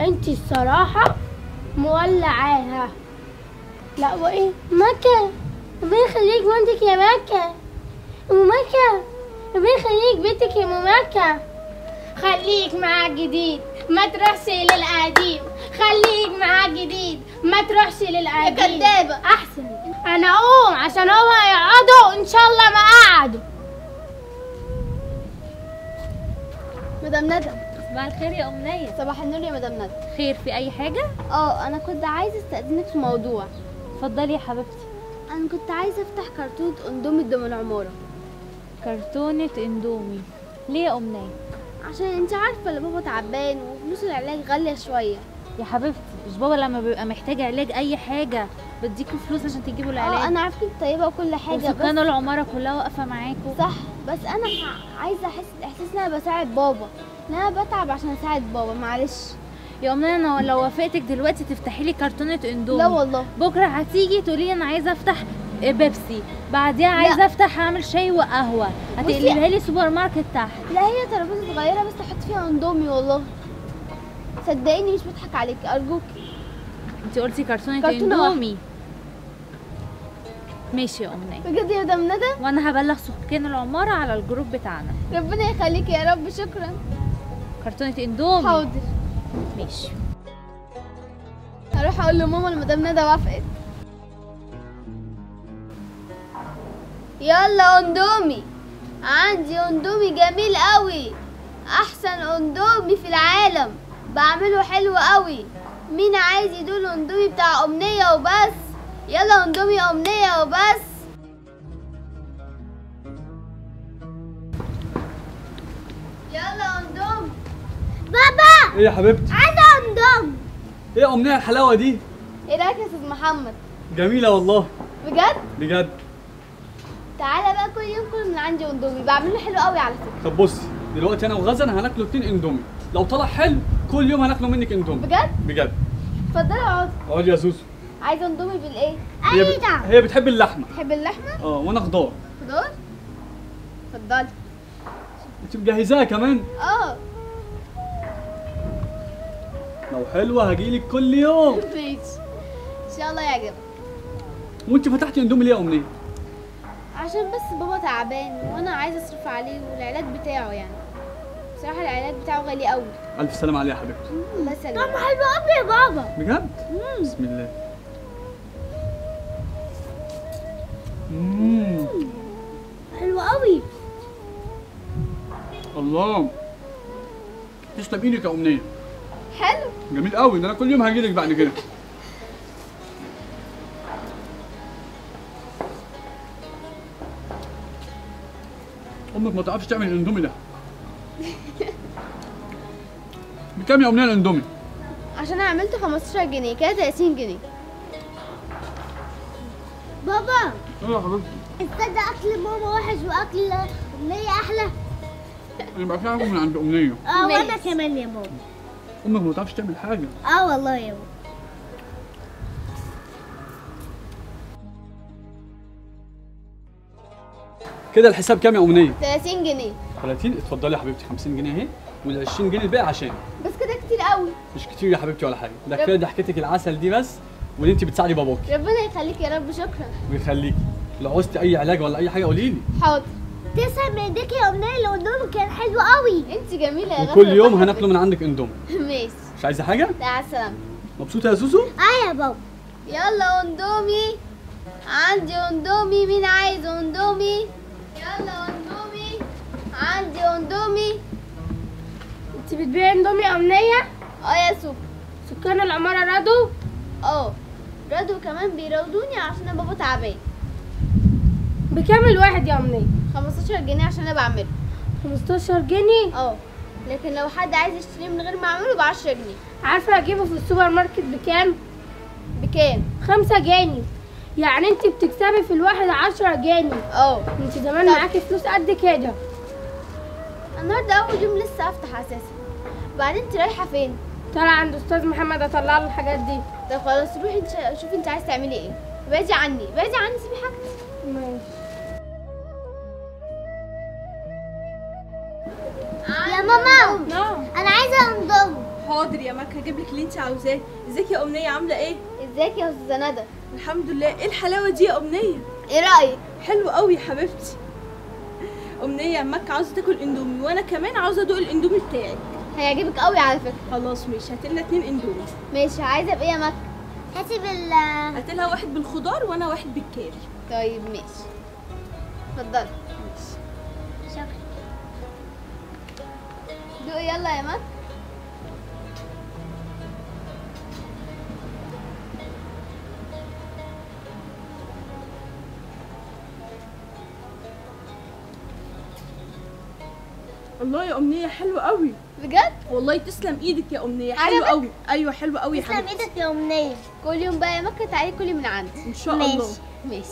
انت الصراحة مولعاها لا وايه مكة ربنا يخليك مامتك يا مكة ام مكة ربنا يخليك بنتك يا ام مكة خليك مع الجديد ما تروحش للقديم خليك مع الجديد ما تروحش للقديم كدابة. احسن انا اقوم عشان هما يقعدوا ان شاء الله ما قعدوا مدام ندى صباح الخير يا أمنية صباح النور يا مدام ندى خير في أي حاجة؟ اه انا كنت عايزه استاذنك في موضوع اتفضلي يا حبيبتي انا كنت عايزه افتح كرتونه اندومي قدام العماره كرتونة اندومي ليه يا أمنية؟ عشان انت عارفه ان بابا تعبان وفلوس العلاج غاليه شويه يا حبيبتي مش بابا لما بيبقى محتاج علاج أي حاجة بديكوا فلوس عشان تجيبوا اه العلاج انا عارفه انت طيبه وكل حاجه وسكان بس العمارة كلها واقفة معاكوا صح بس انا ح- عايزه احس احساس ان انا بساعد بابا ان انا بتعب عشان اساعد بابا معلش يا أمنية أنا لو وافقتك دلوقتي تفتحي لي كرتونة اندومي لا والله بكرة هتيجي تقولي لي أنا عايزة أفتح بيبسي بعديها عايزة أفتح أعمل شاي وقهوة هتقلبها لي سوبر ماركت تحت لا هي ترابيزه صغيره بس احط فيها اندومي والله صدقيني مش بضحك عليك ارجوكي انت قلتي كرتونة, كرتونة اندومي ماشي يا أمنية بجد يا مدام ندى وانا هبلغ سكان العمارة على الجروب بتاعنا ربنا يخليكي يا رب شكرا كرتونة اندومي حاضر ماشي هروح اقول لماما المدام ندى وافقت يلا اندومي عندي اندومي جميل قوي احسن اندومي في العالم بعمله حلو قوي مين عايز يدول اندومي بتاع امنية وبس يلا اندومي امنية وبس يلا اندومي بابا ايه يا حبيبتي عايزة اندومي ايه يا امنيه الحلاوه دي ايه رايك يا استاذ محمد جميله والله بجد بجد تعالى بقى كل يوم كل من عندي اندومي بعمله حلو قوي على فكره طب بصي دلوقتي انا وغزل هناكلوا اتنين اندومي لو طلع حلو كل يوم هناكلوا منك اندومي بجد بجد اتفضلي اقعدي اقعد يا زوزو عايزه اندومي بالايه هي, ب... هي بتحب اللحمه تحب اللحمه اه وانا خضار خضار اتفضلي انت مجهزاها كمان اه لو حلوه هجيلك كل يوم ماشي ان شاء الله يعجبك وانت فتحتي اندومي ليه يا امنيه عشان بس بابا تعبان وانا عايزه اصرف عليه والعلاج بتاعه يعني بصراحه العلاج بتاعه غالي قوي الف سلامه عليها يا حبيبتي الله يسلمك حلو قوي يا بابا بجد بسم الله مم. حلو قوي الله تسلم ايدك يا امنيه حلو جميل قوي ده انا كل يوم هجيلك بعد كده امك ما تعرفش تعمل الاندومي ده بكام يا امنيه الاندومي عشان انا عملت 15 جنيه كده 30 جنيه بابا ايه يا حبيبتي تصدق اكل ماما وحش واكل امنية احلى يبقى في حاجه من عند امنيه اه وانا ماشي. كمان يا بابا امك ما تعرفش تعمل حاجه اه والله يا بابا كده الحساب كام يا امنيه 30 جنيه 30 اتفضلي يا حبيبتي 50 جنيه اهي وال 20 جنيه الباقي عشان بس كده كتير قوي مش كتير يا حبيبتي ولا حاجه ده كفايه ضحكتك العسل دي بس واللي انت بتساعدي باباكي ربنا يخليك يا رب شكرا ويخليكي لو عوزتي اي علاج ولا اي حاجه قولي لي حاضر تسلم ايديك يا امنية الاندومي كان حلو قوي انت جميله يا وكل غزل يوم وضحكتك. هناكله من عندك اندومي ماشي مش عايزه حاجه لا على السلامه مبسوطه يا زوزو اه يا بابا يلا اندومي عندي اندومي مين عايز اندومي يلا اندومي عندي اندومي انت بتبيعي اندومي يا امنية اه يا سوق سكان العمارة رضوا اه رضوا كمان بيراودوني عشان انا بابا تعبان بكام الواحد يا امنية 15 جنيه عشان انا بعمله 15 جنيه اه لكن لو حد عايز يشتريه من غير ما اعمله ب 10 جنيه عارفة اجيبه في السوبر ماركت بكام؟ بكام خمسة جنيه يعني انت بتكسبي في الواحد عشرة جنيه اه انت زمان طب. معاكي فلوس قد كده النهارده اول يوم لسه افتح اساسا وبعدين انت رايحه فين طلع عند استاذ محمد اطلع له الحاجات دي طب خلاص روحي انت شوفي انت عايز تعملي ايه بعدي عني بعدي عني سيبي حاجتك ماشي يا ماما نعم انا عايزه اندومي حاضر يا مكة هجيب لك اللي انت عاوزاه ازيك يا امنيه عامله ايه ازيك يا استاذه ندى الحمد لله ايه الحلاوه دي يا امنيه ايه رايك حلو قوي يا حبيبتي امنيه مكة عاوزه تاكل اندومي وانا كمان عاوزه ادوق الاندومي بتاعك هيعجبك قوي على فكره خلاص ماشي هات لنا اتنين اندومي ماشي عايزه بايه يا مكة هاتي بال هات لها واحد بالخضار وانا واحد بالكاري طيب ماشي اتفضلي شكرا دوقي يلا يا مكة الله يا امنيه حلو قوي بجد والله تسلم ايدك يا امنيه حلو عجبك؟ قوي ايوه حلو قوي يا تسلم حبيبتي ايدك يا امنيه كل يوم بقى يا مكة تعالي كلي من عندي ان شاء ماشي. الله ماشي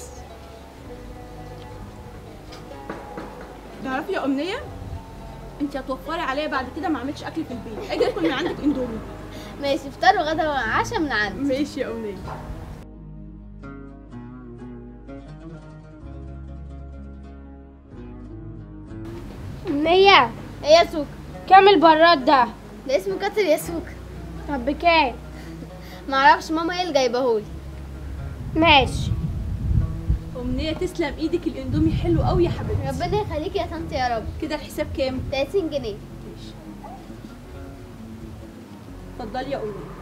تعرفي يا امنيه انت هتوفري عليا بعد كده ما اعملش اكل في البيت اجي اكل من عندك اندومي ماشي فطار وغدا وعشاء من عندي ماشي يا امنيه امنيه ايه يا سوكا كام البراد ده ده اسمه كتر يا سوكا طب بكام معرفش ماما ايه اللي جايبهولي ماشي امنيه تسلم ايدك الاندومي حلو قوي يا حبيبتي ربنا يخليكي يا طنط يا رب كده الحساب كام 30 جنيه ماشي اتفضلي يا امنيه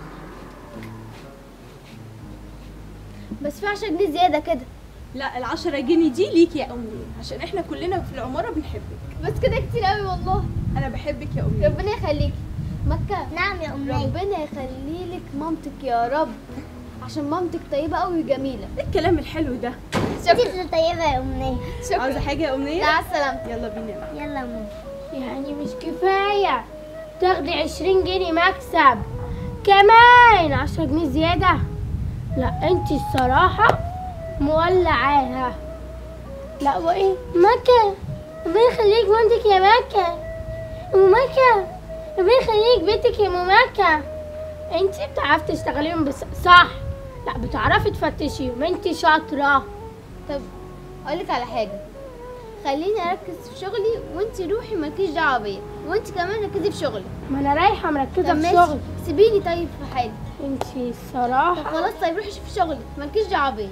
بس في 10 جنيه زياده كده لا العشرة جنيه دي ليكي يا امنيه عشان احنا كلنا في العماره بنحبك بس كده كتير قوي والله انا بحبك يا امنيه ربنا يخليكي مكة نعم يا امنيه ربنا يخلي لك مامتك يا رب عشان مامتك طيبة قوي وجميلة ايه الكلام الحلو ده انت اللي طيبه يا امنيه عاوزه حاجه يا امنيه مع السلامة يلا بينا يلا يا ماما يعني مش كفايه تاخدي عشرين جنيه مكسب كمان عشرة جنيه زيادة لا انت الصراحة مولعاها لا وايه مكة ربنا يخليك مامتك يا مكة ام مكة ربنا يخليك بيتك يا ام مكة انت بتعرفي تشتغليهم بس صح لا بتعرفي تفتشيهم انت شاطرة طب اقولك على حاجة خليني اركز في شغلي وانتي روحي مالكيش دعوة بيا وانتي كمان ركزي في شغلك ما انا رايحة مركزة طب في ماشي شغل سيبيني طيب في حالي انت طب الصراحة خلاص طيب روحي في شغلك مالكيش دعوة بيا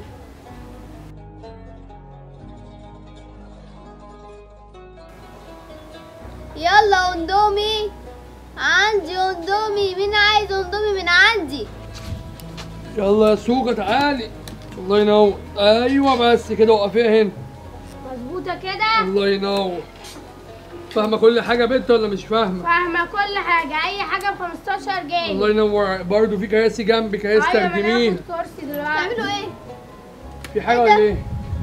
يلا اندومي عندي اندومي مين عايز اندومي من عندي يلا يا سوقة تعالي الله ينور ايوه بس كده وقفيها هنا مظبوطة كده الله ينور فاهمة كل حاجة يا بنت ولا مش فاهمة؟ فاهمة كل حاجة أي حاجة ب 15 جنيه الله ينور برضه في كراسي جنبي كراسي أيوة، ما تخدمين ناخد كرسي دلوقتي تعملوا ايه في حاجة ولا ايه؟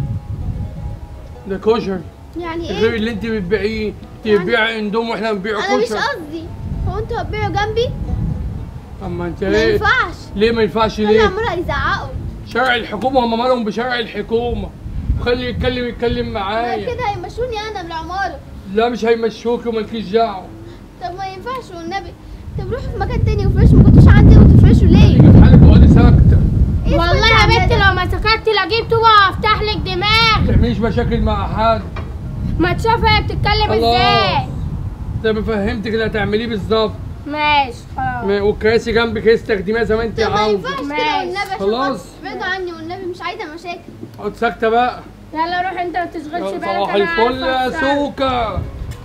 ده كشري يعني غير ايه اللي انت بتبيعيه تبيع اندوم واحنا بنبيع انا مش كشري قصدي هو انتوا هتبيعوا جنبي اما انت ما ليه؟ ينفعش ليه ما ينفعش انا ليه؟ عمالة يزعقوا شرع الحكومة هم مالهم بشرع الحكومة خلي يتكلم يتكلم ما معايا كده هيمشوني انا من العمارة لا مش هيمشوكي ومالكيش دعوة طب ما ينفعش والنبي طب روحوا في مكان تاني وفرشوا ما كنتوش عندي وتفرشوا ليه؟ تيجي في حالك وقعدي ساكتة ايه والله اسمك يا بنت ده؟ لو ما سكتت لا جبت وافتح لك دماغ ما تعمليش مشاكل مع حد ما تشوف هي بتتكلم خلاص. ازاي زي ما فهمتك اللي هتعمليه بالظبط ماشي خلاص ما- والكراسي جنبك هي استخدميها زي ما انت طب ما عاوزه ينفعش كده ماشي. والنبي عشان خلاص. خاطر ابعدوا عني والنبي مش عايزة مشاكل اقعد ساكته بقى يلا روح انت ما تشغلش بالك صباح انا الفل عارفة يا الساعة. سوكا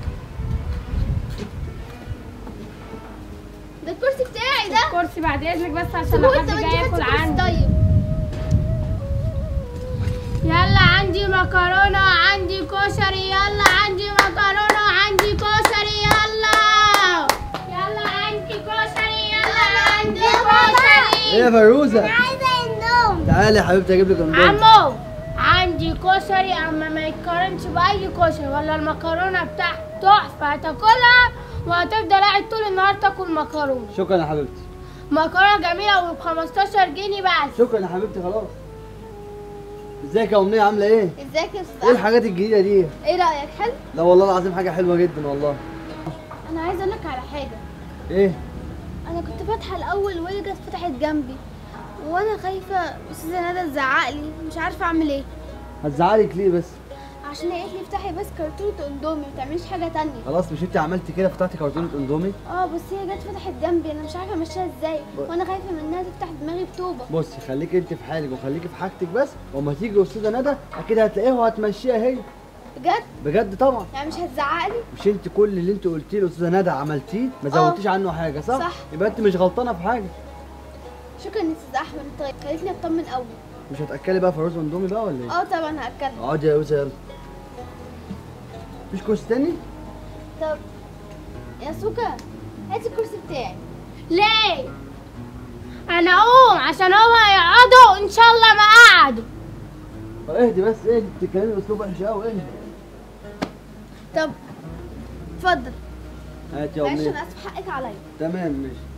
ده الكرسي بتاعي ده كرسي بعد اذنك بس عشان طب لو هو حد انت ما جاي انت ياكل خدتي كرسي عندي طيب يلا عندي مكرونة عندي كشري يلا عندي مكرونة عندي كشري يلا يلا عندي كشري يلا عندي كشري ايه يا فيروزة عايزة اندوم تعالي يا حبيبتي اجيب لك اندومي عمو عندي كشري اما ما يتقارنش باي كشري ولا المكرونه بتاعته تحفه هتاكلها وهتفضل قاعد طول النهار تاكل مكرونه شكرا يا حبيبتي مكرونه جميله وب 15 جنيه بس شكرا يا حبيبتي خلاص ازيك يا امنيه عامله ايه ازيك يا ايه استاذ الحاجات الجديده دي ايه رأيك حلو؟ لا والله العظيم حاجه حلوه جدا والله انا عايزة اقول لك على حاجة ايه انا كنت فاتحة الاول وهي جت فتحت جنبي وانا خايفة استاذة ندى تزعق لي مش عارفة اعمل ايه هتزعلك ليه بس عشان هي قالت لي افتحي بس كرتونه اندومي ما تعمليش حاجه تانية خلاص مش انت عملتي كده فتحتي كرتونه اندومي اه بس هي جت فتحت جنبي انا مش عارفه امشيها ازاي ب- وانا خايفه منها تفتح دماغي بطوبه بصي خليكي انت في حالك وخليكي في حاجتك بس وما تيجي استاذه ندى اكيد هتلاقيها وهتمشيها هي بجد بجد طبعا يعني مش هتزعقلي مش انت كل اللي انت قلتيه لاستاذه ندى عملتيه ما زودتيش عنه حاجه صح صح. يبقى انت مش غلطانه في حاجه شكرا يا استاذ احمد طيب خليتني اطمن قوي مش هتاكلي بقى في رز اندومي بقى ولا ايه اه طبعا هاكلها اقعدي يا يوسف يلا مفيش كرسي تاني طب يا سوكا هاتي الكرسي بتاعي ليه انا اقوم عشان هو يقعدوا ان شاء الله ما قعدوا طب اهدي بس اهدي بتتكلمي باسلوب وحش قوي اهدي طب اتفضل هات يا معلش امنيه انا اسف حقك عليا تمام ماشي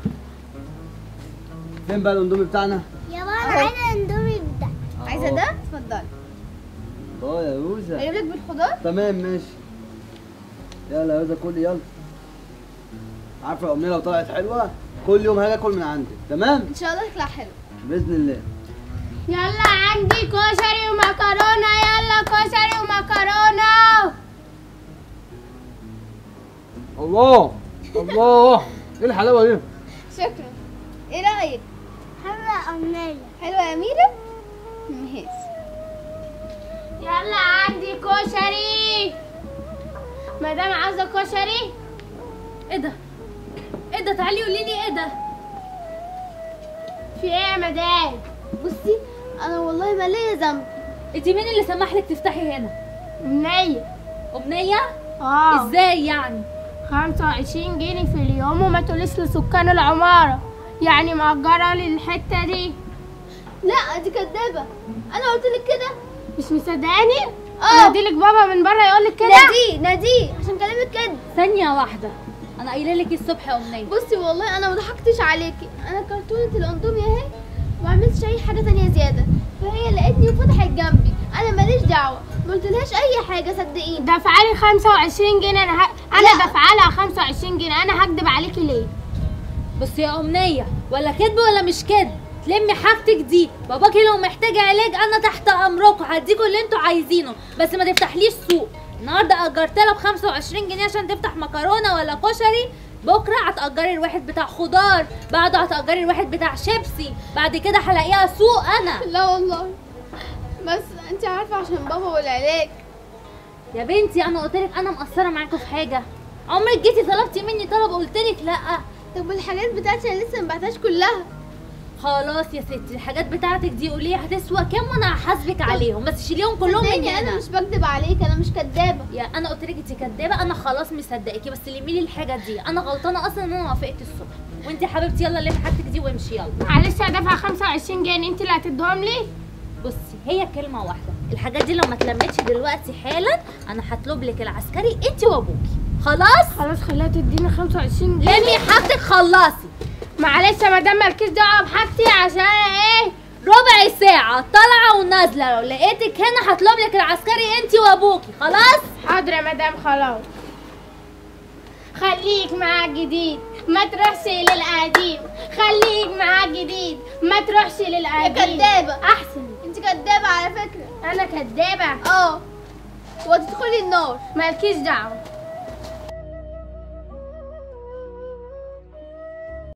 فين بقى الاندومي بتاعنا يا ماما انا اندومي ده عايزه ده اتفضلي اه يا يوسف اجيب لك بالخضار تمام ماشي يلا يا يوسف كل يلا عارفه يا امنيه لو طلعت حلوه كل يوم هاجي اكل من عندك تمام ان شاء الله تطلع حلو باذن الله يلا عندي كشري ومكرونه يلا كشري ومكرونه الله الله ايه الحلاوه دي شكرا ايه رايك حلوه امنيه حلوه يا ميرا ماشي يلا عندي كشري مدام عاوزه كشري ايه ده ايه ده تعالي قولي لي ايه ده في ايه يا مدام بصي انا والله ما ليا ذنب انت مين اللي سمح لك تفتحي هنا امنيه امنيه اه ازاي يعني 25 جنيه في اليوم وما تقوليش لسكان العماره يعني مأجرة لي الحتة دي لا دي كدابه انا قلت لك كده مش مصدقاني؟ اه. اديلك بابا من بره يقول لك كده ناديه ناديه عشان كلامك كده ثانيه واحده انا قايله لك الصبح يا امنيه بصي والله انا ما ضحكتش عليكي انا كرتونه الاندومي اهي ما عملتش اي حاجه تانية زياده فهي لقيتني وفتحت جنبي انا ماليش دعوه ما قلتلهاش اي حاجه صدقيني دفعالي 25 جنيه انا ه... انا لا. دافعالها 25 جنيه انا هكدب عليكي ليه؟ بصي يا امنيه ولا كذب ولا مش كذب تلمي حاجتك دي باباكي لو محتاجه علاج انا تحت امركم هديكوا اللي انتوا عايزينه بس ما تفتحليش سوق النهارده اجرت لها ب 25 جنيه عشان تفتح مكرونه ولا كشري بكره هتأجري الواحد بتاع خضار بعده هتأجري الواحد بتاع شيبسي بعد كده هلاقيها سوق انا لا والله بس انت عارفه عشان بابا والعلاج يا بنتي انا قلت لك انا مقصره معاكم في حاجه عمرك جيتي طلبتي مني طلب قلت لك لا طب والحاجات بتاعتي انا لسه ما بعتهاش كلها خلاص يا ستي الحاجات بتاعتك دي قوليها هتسوى كام وانا هحاسبك عليهم بس شيليهم كلهم صدقني مني انا انا مش بكدب عليك انا مش كدابه يا انا قلت لك انت كدابه انا خلاص مصدقاكي بس لمي لي الحاجه دي انا غلطانه اصلا ان انا وافقت الصبح وانت يا حبيبتي يلا لمي حاجتك دي وامشي يلا معلش هدفع 25 جنيه انت اللي هتديهم لي؟ بصي هي كلمه واحده الحاجات دي لو ما اتلمتش دلوقتي حالا انا هطلب لك العسكري انت وابوكي خلاص خلاص خليها تديني 25 جنيه لمي حاجتك خلصي معلش يا مدام مالكيش دعوه بحاجتي عشان ايه؟ ربع ساعة طالعة ونازلة لو لقيتك هنا هطلب لك العسكري انت وابوكي خلاص حاضر يا مدام خلاص خليك مع الجديد ما تروحش للقديم خليك مع الجديد ما تروحش للقديم كدابة. احسن انت كدابه على فكره انا كدابه اه وتدخلي النار مالكيش دعوه